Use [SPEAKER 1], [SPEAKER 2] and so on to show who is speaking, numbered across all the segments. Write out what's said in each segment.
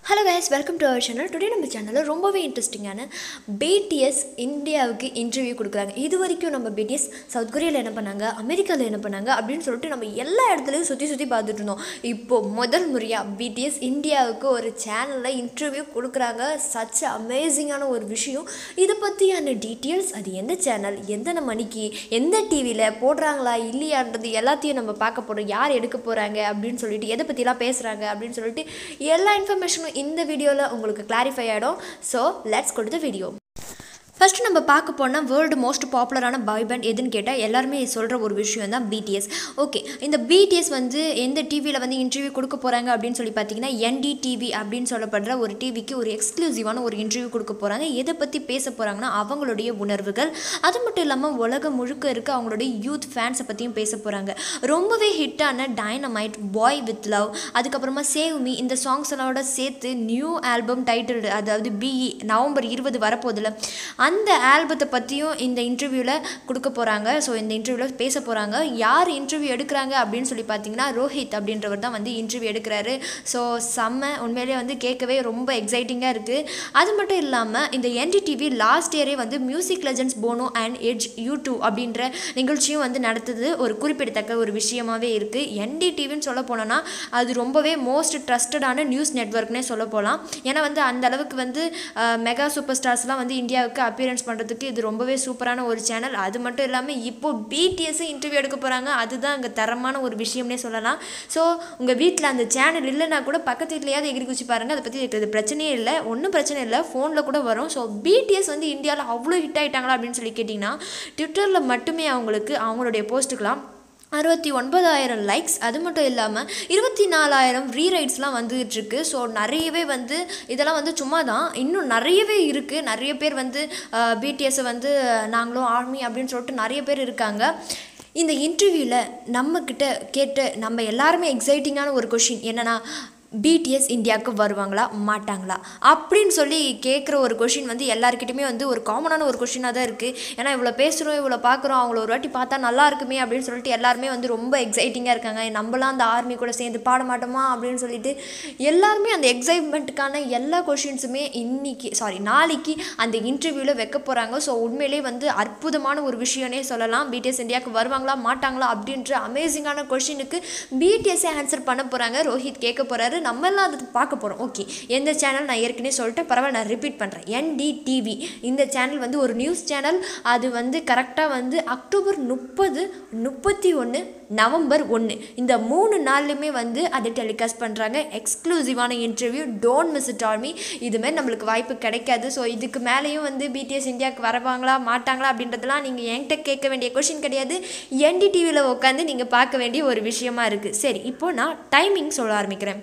[SPEAKER 1] hello guys welcome to our channel today நம்ம சேனலில் ரொம்பவே இன்ட்ரெஸ்டிங்கான பிடிஎஸ் இந்தியாவுக்கு இன்டர்வியூ கொடுக்குறாங்க இது வரைக்கும் நம்ம பிடிஎஸ் சவுத் கொரியாவில் என்ன பண்ணாங்க அமெரிக்காவில் என்ன பண்ணாங்க அப்படின்னு சொல்லிட்டு நம்ம எல்லா இடத்துலையும் சுற்றி சுற்றி பார்த்துட்டு இருந்தோம் இப்போது முதல் முறையாக பிடிஎஸ் இந்தியாவுக்கு ஒரு சேனலில் இன்டர்வியூ கொடுக்குறாங்க சச் அமேசிங்கான ஒரு விஷயம் இதை பற்றியான டீட்டெயில்ஸ் அது எந்த சேனல் எந்தன மணிக்கு எந்த டிவியில் போடுறாங்களா இல்லையான்றது எல்லாத்தையும் நம்ம பார்க்க போகிறோம் யார் எடுக்க போகிறாங்க அப்படின்னு சொல்லிட்டு எதை பற்றிலாம் பேசுகிறாங்க அப்படின்னு சொல்லிட்டு எல்லா இன்ஃபர்மேஷனும் இந்த வீடியோவில் உங்களுக்கு கிளாரிஃபை ஆகிடும் ஸோ லெட்ஸ் கொடுத்த வீடியோ ஃபஸ்ட்டு நம்ம பார்க்க போனால் வேர்ல்டு மோஸ்ட் பாப்புலரான பாய் பேண்ட் எதுன்னு கேட்டால் எல்லாருமே சொல்கிற ஒரு விஷயம் தான் பிடிஎஸ் ஓகே இந்த பிடிஎஸ் வந்து எந்த டிவியில் வந்து இன்டர்வியூ கொடுக்க போகிறாங்க அப்படின்னு சொல்லி பார்த்தீங்கன்னா என்டிடிவி அப்படின்னு சொல்லப்படுற ஒரு டிவிக்கு ஒரு எக்ஸ்க்ளூசிவான ஒரு இன்டர்வியூ கொடுக்க போகிறாங்க எதை பற்றி பேச போகிறாங்கன்னா அவங்களுடைய உணர்வுகள் அது மட்டும் இல்லாமல் உலகம் முழுக்க இருக்க அவங்களுடைய யூத் ஃபேன்ஸை பற்றியும் பேச போகிறாங்க ரொம்பவே ஹிட்டான டைனமைட் பாய் வித் லவ் அதுக்கப்புறமா சேவ் மீ இந்த சாங்ஸ் எல்லாம் சேர்த்து நியூ ஆல்பம் டைட்டில் அதாவது பிஇ நவம்பர் இருபது வரப்போதில் அந்த ஆல்பத்தை பற்றியும் இந்த இன்டர்வியூவில் கொடுக்க போகிறாங்க ஸோ இந்த இன்டர்வியூவில் பேச போகிறாங்க யார் இன்டர்வியூ எடுக்கிறாங்க அப்படின்னு சொல்லி பார்த்தீங்கன்னா ரோஹித் அப்படின்றவர் தான் வந்து இன்டர்வியூ எடுக்கிறாரு ஸோ செம்ம உண்மையிலேயே வந்து கேட்கவே ரொம்ப எக்ஸைட்டிங்காக இருக்குது அது மட்டும் இல்லாமல் இந்த என்டிடிவி லாஸ்ட் இயரே வந்து music legends Bono and Edge YouTube அப்படின்ற நிகழ்ச்சியும் வந்து நடத்துது ஒரு குறிப்பிடத்தக்க ஒரு விஷயமாகவே இருக்குது என்டிடிவின்னு சொல்ல போனோன்னா அது ரொம்பவே மோஸ்ட் ட்ரஸ்டடான நியூஸ் நெட்ஒர்க்னே சொல்ல போகலாம் ஏன்னா வந்து அந்த அளவுக்கு வந்து மெகா சூப்பர் ஸ்டார்ஸ்லாம் வந்து இந்தியாவுக்கு அப்பியரன்ஸ் பண்ணுறதுக்கு இது ரொம்பவே சூப்பரான ஒரு சேனல் அது மட்டும் இல்லாமல் இப்போது பிடிஎஸ்ஸும் இன்டர்வியூ எடுக்க போகிறாங்க அதுதான் அங்கே தரமான ஒரு விஷயம்னே சொல்லலாம் ஸோ உங்கள் வீட்டில் அந்த சேனல் இல்லைன்னா கூட பக்கத்து வீட்லையாவது எகிரி குச்சி பாருங்கள் அதை பற்றி இருக்கிறது பிரச்சனையே இல்லை ஒன்றும் பிரச்சனை இல்லை ஃபோனில் கூட வரும் ஸோ பிடிஎஸ் வந்து இந்தியாவில் அவ்வளோ ஹிட் ஆகிட்டாங்களா அப்படின்னு சொல்லி கேட்டிங்கன்னா ட்விட்டரில் மட்டுமே அவங்களுக்கு அவங்களுடைய போஸ்ட்டுக்கெலாம் அறுபத்தி ஒன்பதாயிரம் லைக்ஸ் அது மட்டும் இல்லாமல் இருபத்தி நாலாயிரம் ரீரைட்ஸ்லாம் வந்துகிட்ருக்கு ஸோ நிறையவே வந்து இதெல்லாம் வந்து சும்மா தான் இன்னும் நிறையவே இருக்குது நிறைய பேர் வந்து பிடிஎஸ்ஸை வந்து நாங்களும் ஆர்மி அப்படின்னு சொல்லிட்டு நிறைய பேர் இருக்காங்க இந்த இன்டர்வியூவில் நம்மக்கிட்ட கேட்டு நம்ம எல்லாருமே எக்ஸைட்டிங்கான ஒரு கொஷின் என்னென்னா பிடிஎஸ் இந்தியாவுக்கு வருவாங்களா மாட்டாங்களா அப்படின்னு சொல்லி கேட்குற ஒரு கொஷின் வந்து எல்லாருக்கிட்டையுமே வந்து ஒரு காமனான ஒரு கொஷினாக தான் இருக்குது ஏன்னா இவ்வளோ பேசுகிறோம் இவ்வளோ பார்க்குறோம் அவங்கள ஒரு வாட்டி பார்த்தா நல்லா இருக்குமே அப்படின்னு சொல்லிட்டு எல்லாருமே வந்து ரொம்ப எக்ஸைட்டிங்காக இருக்காங்க நம்மளாம் அந்த ஆர்மி கூட சேர்ந்து பாட மாட்டோமா அப்படின்னு சொல்லிட்டு எல்லாருமே அந்த எக்ஸைட்மெண்ட்டுக்கான எல்லா கொஷின்ஸுமே இன்னைக்கு சாரி நாளைக்கு அந்த இன்டர்வியூவில் வைக்க போகிறாங்க ஸோ உண்மையிலே வந்து அற்புதமான ஒரு விஷயம்னே சொல்லலாம் பிடிஎஸ் இந்தியாவுக்கு வருவாங்களா மாட்டாங்களா அப்படின்ற அமேசிங்கான கொஷினுக்கு பிடிஎஸ்ஸே ஆன்சர் பண்ண போகிறாங்க ரோஹித் கேட்க போகிறாரு நம்ம எல்லாம் அதை பார்க்க போகிறோம் ஓகே எந்த சேனல் நான் ஏற்கனவே சொல்லிட்டு பரவாயில்ல நான் ரிப்பீட் பண்ணுறேன் என்டிடிவி இந்த சேனல் வந்து ஒரு நியூஸ் சேனல் அது வந்து கரெக்டாக வந்து அக்டோபர் முப்பது முப்பத்தி ஒன்று நவம்பர் ஒன்று இந்த மூணு நாள்லையுமே வந்து அதை டெலிகாஸ்ட் பண்ணுறாங்க எக்ஸ்க்ளூசிவான interview don't miss it army இதுமாரி நம்மளுக்கு வாய்ப்பு கிடைக்காது ஸோ இதுக்கு மேலேயும் வந்து பிடிஎஸ் இந்தியாவுக்கு வரவாங்களா மாட்டாங்களா அப்படின்றதெல்லாம் நீங்கள் என்கிட்ட கேட்க வேண்டிய கொஷின் கிடையாது என்டிடிவியில் உட்காந்து நீங்கள் பார்க்க வேண்டிய ஒரு விஷயமா இருக்குது சரி இப்போது நான் டைமிங் சொல்ல ஆரம்பிக்கிறேன்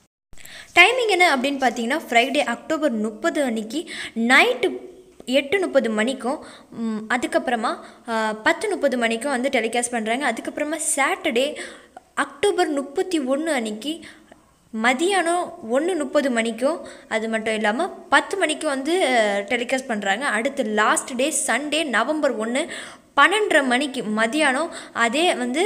[SPEAKER 1] டைமிங் என்ன அப்படின்னு பார்த்தீங்கன்னா ஃப்ரைடே அக்டோபர் முப்பது அன்னைக்கு நைட்டு எட்டு முப்பது மணிக்கும் அதுக்கப்புறமா பத்து முப்பது மணிக்கும் வந்து டெலிகாஸ்ட் பண்ணுறாங்க அதுக்கப்புறமா சாட்டர்டே அக்டோபர் முப்பத்தி ஒன்று அன்னைக்கு மதியானம் ஒன்று முப்பது மணிக்கும் அது மட்டும் இல்லாமல் பத்து மணிக்கும் வந்து டெலிகாஸ்ட் பண்ணுறாங்க அடுத்து லாஸ்ட் டே சண்டே நவம்பர் ஒன்று பன்னெண்டரை மணிக்கு மதியானம் அதே வந்து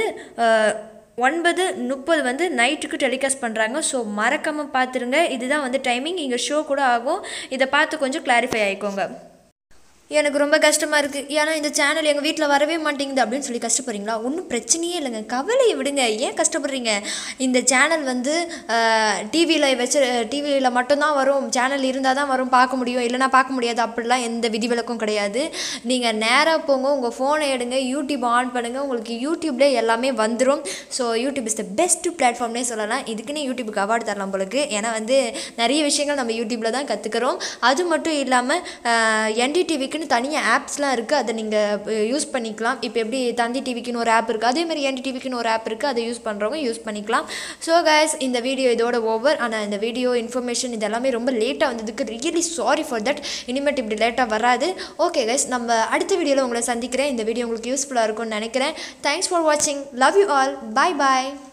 [SPEAKER 1] ஒன்பது முப்பது வந்து நைட்டுக்கு டெலிகாஸ்ட் பண்ணுறாங்க ஸோ மறக்காமல் பார்த்துருங்க இதுதான் வந்து டைமிங் இங்கே ஷோ கூட ஆகும் இதை பார்த்து கொஞ்சம் கிளாரிஃபை ஆகிக்கோங்க எனக்கு ரொம்ப கஷ்டமாக இருக்குது ஏன்னா இந்த சேனல் எங்கள் வீட்டில் வரவே மாட்டேங்குது அப்படின்னு சொல்லி கஷ்டப்படுறீங்களா ஒன்றும் பிரச்சனையே இல்லைங்க கவலையை விடுங்க ஏன் கஷ்டப்படுறீங்க இந்த சேனல் வந்து டிவியில் வச்சு டிவியில் மட்டும்தான் வரும் சேனல் இருந்தால் தான் வரும் பார்க்க முடியும் இல்லைனா பார்க்க முடியாது அப்படிலாம் எந்த விதிவிலக்கும் கிடையாது நீங்கள் நேராக போங்க உங்கள் ஃபோனை எடுங்க யூடியூப் ஆன் பண்ணுங்கள் உங்களுக்கு யூடியூப்லேயே எல்லாமே வந்துடும் so YouTube is the best பிளாட்ஃபார்ம்னே சொல்லலாம் இதுக்குன்னு யூடியூபுக்கு அவார்டு தரலாம் போலுக்கு ஏன்னா வந்து நிறைய விஷயங்கள் நம்ம யூடியூப்பில் தான் கற்றுக்குறோம் அது மட்டும் இல்லாமல் என்டிடிவிக்குன்னு தனியாக ஆப்ஸ்லாம் இருக்குது அதை நீங்கள் யூஸ் பண்ணிக்கலாம் இப்போ எப்படி தந்தி டிவிக்குன்னு ஒரு ஆப் இருக்குது அதேமாதிரி என்டி டிவிக்குன்னு ஒரு ஆப் இருக்குது அதை யூஸ் பண்ணுறவங்க யூஸ் பண்ணிக்கலாம் ஸோ கைஸ் இந்த வீடியோ இதோட ஓவர் ஆனால் இந்த வீடியோ இன்ஃபர்மேஷன் இதெல்லாமே ரொம்ப லேட்டாக வந்ததுக்கு ரியலி சாரி ஃபார் தட் இனிமேட் இப்படி லேட்டாக வராது ஓகே கைஸ் நம்ம அடுத்த வீடியோவில் உங்களை சந்திக்கிறேன் இந்த வீடியோ உங்களுக்கு யூஸ்ஃபுல்லாக இருக்கும்னு நினைக்கிறேன் தேங்க்ஸ் ஃபார் வாட்சிங் love you all bye bye